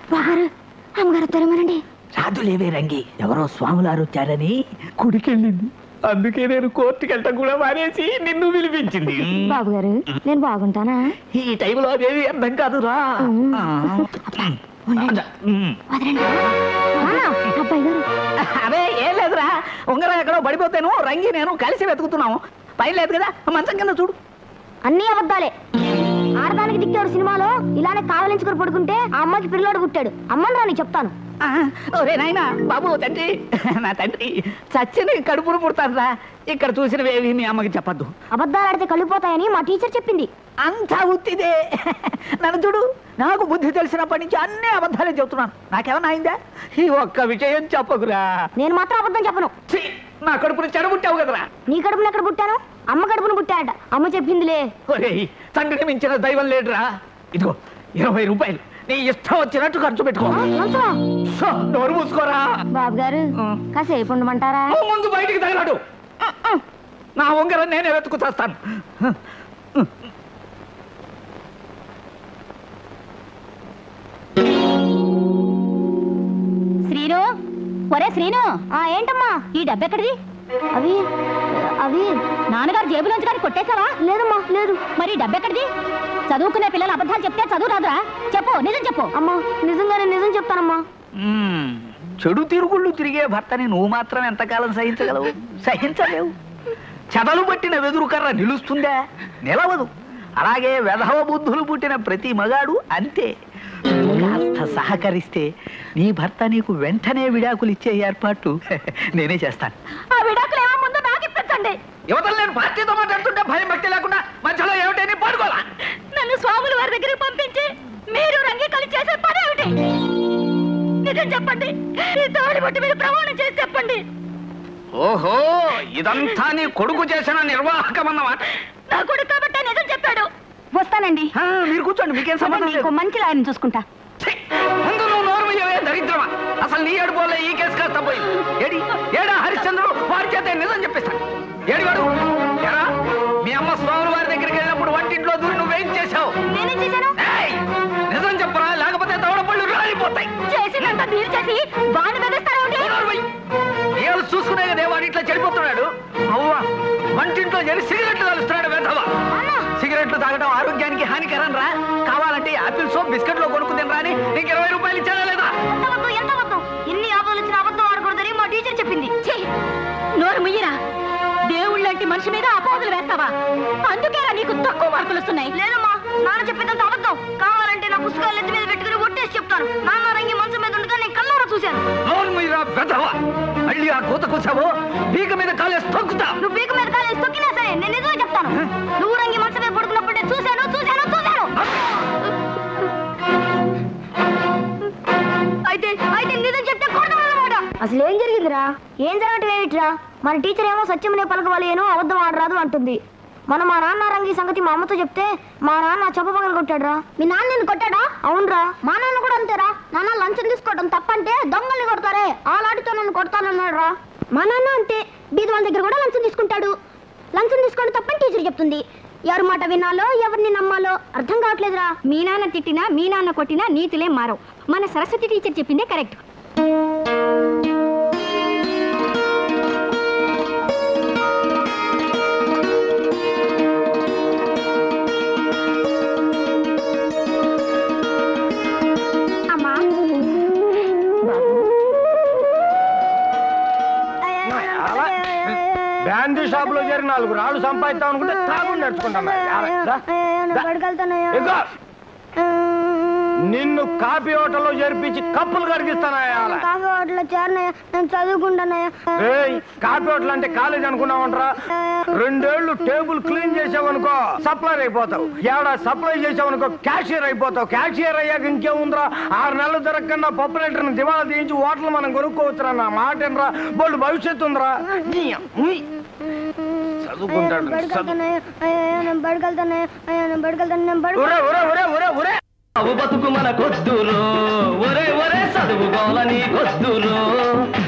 బాగారు అమ్మగారు తెరమనండి రాదులేవే రంగి ఎవరో స్వాములారు వచ్చారని గుడికెళ్ళింది అందుకే నేను కోర్టుకి వెళ్ళటం కూడా మానేసి నిన్ను పిలిపించింది బాబు గారు నేను బాగుంటానా ఈ టైంలో అదేవి అర్థం కాదురా ఉమ్. ఆ. ఉండండి. ఉమ్. వదలండి నాన్న, అబ్బాయి గారు అరే ఏం లేదురా ఉంగరం ఎక్కడో పడిపోతాను రంగి నేను కలిసి వెతుకుతున్నాము పైన లేదు కదా మంచం కింద చూడు అన్ని అబద్ధాలే ఆడదానికి దిక్కేవాడు సినిమాలో ఇలానే కావలించుకుని పడుకుంటే ఆ అమ్మకి పిల్లోడు పుట్టాడు అమ్మని రాని చెప్తాను ఆ, ఒరే నాయనా బాబు తండ్రి నా తండ్రి చచ్చిన కడుపును పుడతానురా ఇక్కడ చూసినవేవి మీ అమ్మకి చెప్పద్దు అబద్ధాలు ఆడితే కళ్ళిపోతాయని మా టీచర్ చెప్పింది అంతా ఉత్తిదే నన్ను చూడు నాకు బుద్ధి తెలిసినప్పటి నుంచి అన్ని అబద్ధాలే చెబుతున్నాను నాకేమన్నా అయిందా ఈ ఒక్క విషయం చెప్పకురా నేను మాత్రం అబద్ధం చెప్పను ఛీ, నా కడుపుని చెడబుట్టావు కదరా నీ కడుపును ఎక్కడ పుట్టాను అమ్మ కడుపును పుట్టాడట అమ్మ చెప్పిందిలే ఒరేయ్ తండ్రిని మించిన దైవం లేడురా ఇదిగో ఇరవై రూపాయలు నీ ఇష్టం వచ్చినట్టు ఖర్చు పెట్టుకో ఆ, లంచమా? సో, నోరు మూసుకోరా బాబు గారు ఆ. కాసేపు ఉండమంటారా నువ్వు ముందు బయటికి తగలడు నా ఉంగరం నేనే వెతుకు చేస్తాను శ్రీను ఒరే శ్రీను ఆ ఏంటమ్మా ఈ డబ్బెక్కడిది అవి అవి నాన్నగారు జేబులోంచి కానీ కొట్టేశావా లేదమ్మా లేదు మరి డబ్బెక్కడిది చదువుకునే పిల్లలు అబద్ధాలు చెప్తే చదువు రాదురా చెప్పు నిజం చెప్పు అమ్మా నిజంగానే నిజం చెప్తానమ్మా మ్మ్. చెడు తిరుగుళ్ళు తిరిగే భర్తని నువ్వు మాత్రం ఎంతకాలం సహించగలవు సహించలేవు చెదలు పట్టిన వెదురు కర్ర నిలుస్తుందా నిలవదు అలాగే వెధవ బుద్ధులు పుట్టిన ప్రతి మగాడు అంతే కాస్త సహకరిస్తే నీ భర్త నీకు వెంటనే విడాకులు ఇచ్చే ఏర్పాటు నేనే చేస్తాను ఆ విడాకులు ఏమో ముందు నాకు ఇప్పించండి యువతలు నేను పార్టీతో మాట్లాడుతుంటే భయం భక్తి లేకుండా మధ్యలో ఏమిటని పడుకోవాలా నన్ను స్వాముల వారి దగ్గరికి పంపించి మీరు రంగి కలిసి చేసే పని ఏమిటి నిజం చెప్పండి ఈ తోడి బొట్టు మీద ప్రమాణం చేసి చెప్పండి ఓహో ఇదంతా నీ కొడుకు చేసిన నిర్వాహకం అన్నమాట నా కొడుకు కాబట్టి నిజం చెప్పాడు వస్తానండి ఆ, మీరు కూర్చోండి మీకేం సంబంధం లేదు మంచి లాయర్ని చూసుకుంటా ఛీ! ముందు నువ్వు నోరు మీయవే దరిద్రమా అసలు నీ ఏడు పోలే ఈ కేసు కాస్త పోయింది ఏడి ఏడా హరిశ్చంద్రుడు వారి చేత నిజం చెప్పిస్తాను ఏడి వాడు ఎరా మీ అమ్మ స్వామి వారి దగ్గరికి వెళ్ళినప్పుడు వంటింట్లో దూరి నువ్వేం చేశావు నేనేం చేశాను ఏయ్! నిజం చెప్పరా లేకపోతే దవడ పళ్ళు రాలిపోతాయి చేసినంత మీరు చేసి బాగా బెదిరిస్తారేమిటి నోరు మూయ్. ఏడు చూసుకునే కదే వాడు ఇట్లా చెడిపోతున్నాడు అవ్వా వంటింట్లో చేరి సిగరెట్లు కలుస్తున్నాడు వెధవ అన్న సిగరెట్లు తాగడం ఆరోగ్యానికి హానికరం రా కావాలంటే ఆపిల్ సోప్ బిస్కెట్లో కొనుక్కు తినరా అని నీకు ఇరవై రూపాయలు ఇచ్చానా లేదా ఎంత వద్దు ఎంత వద్దు ఎన్ని ఆపదలు వచ్చిన అబద్ధం ఆడకూడదని మా టీచర్ చెప్పింది నోరు ముయ్యరా దేవుళ్ళంటి మనిషి మీద అపోహలు వేస్తావా అందుకేరా నీకు తక్కువ మార్కులు వస్తున్నాయి లేదమ్మా నాన్న చెప్పేదంత అబద్ధం కావాలంటే నా పుస్తకాలు ఎత్తి మీద పెట్టుకుని ఒట్టేసి చెప్తాను నాన్న రంగి మంచం మీద ఉండగా నేను కల్లారా చూశాను లోన్ మీరా వెధవ మళ్ళీ ఆ కూత కూసావో పీక మీద కాలేసి తొక్కుతా నువ్వు పీక మీద కాలేసి తొక్కినా సరే నేను నిజమే చెప్తాను నువ్వు రంగి మంచం మీద పడుకున్నప్పుడే చూశాను చూశాను చూశాను అయితే అయితే నిజం చెప్తే కొడతామన్నమాట అసలు ఏం జరిగిందిరా ఏం జరగటం ఏమిట్రా మన టీచర్ ఏమో సత్యమనే పలకవాలి ఏనో అబద్ధం ఆడరాదు అంటుంది మన మా నాన్న రంగి సంగతి మా అమ్మతో చెప్తే మా నాన్న చెప్ప పగలు కొట్టాడురా మీ నాన్న నిన్ను కొట్టాడా అవునరా మా నాన్న కూడా అంతేరా నాన్న లంచం తీసుకోవడం తప్పంటే దొంగల్ని కొడతారే ఆ లాటితో నన్ను కొడతానన్నాడు రా మా నాన్న అంతే బీద వాళ్ళ దగ్గర కూడా లంచం తీసుకుంటాడు లంచం తీసుకోవడం తప్పని టీచర్ చెప్తుంది ఎవరి మాట వినాలో ఎవరిని నమ్మాలో అర్థం కావట్లేదురా మీ నాన్న తిట్టినా మీ నాన్న కొట్టినా నీతులే మారవు మన సరస్వతి టీచర్ చెప్పిందే కరెక్ట్ అమ్మా బ్రాందీ షాప్ లో చేరి నాలుగు రాళ్ళు సంపాదిద్దాం అనుకుంటే తాగుడు నడుచుకుంటాం ఇదిగో, నిన్ను కాఫీ హోటల్లో చేర్పించి కప్పులు కడిగిస్తానయ్యా కాఫీ హోటల్లో చేరినాయా నేను చదువుకుంటానయ్యా ఏయ్ కాఫీ హోటల్ అంటే కాలేజ్ అనుకున్నావంటరా రెండేళ్లు టేబుల్ క్లీన్ చేసావనుకో సప్లై అయిపోతావు ఏడా సప్లై చేసావనుకో క్యాషియర్ అయిపోతావు క్యాషియర్ అయ్యాక ఇంకేముందిరా ఆరు నెలలు జరగకుండా పప్పు లీటర్ని దివాళా తీయించి హోటల్ మనం కొనుక్కోవచ్చురా నా మాట ఏంట్రా బోళ్ళు భవిష్యత్తు ఉందిరా నీ ఉయ్. చదువుకుంటాడు చదువు నేను బడికెళ్తానయ్యా నేను బడికెళ్తాను నేను బడి ఒరే ఒరే ఒరే ఒరే ఒరే చదువు బతుకు మన కొద్దురు ఒరే ఒరే చదువు గోలని కొద్దురు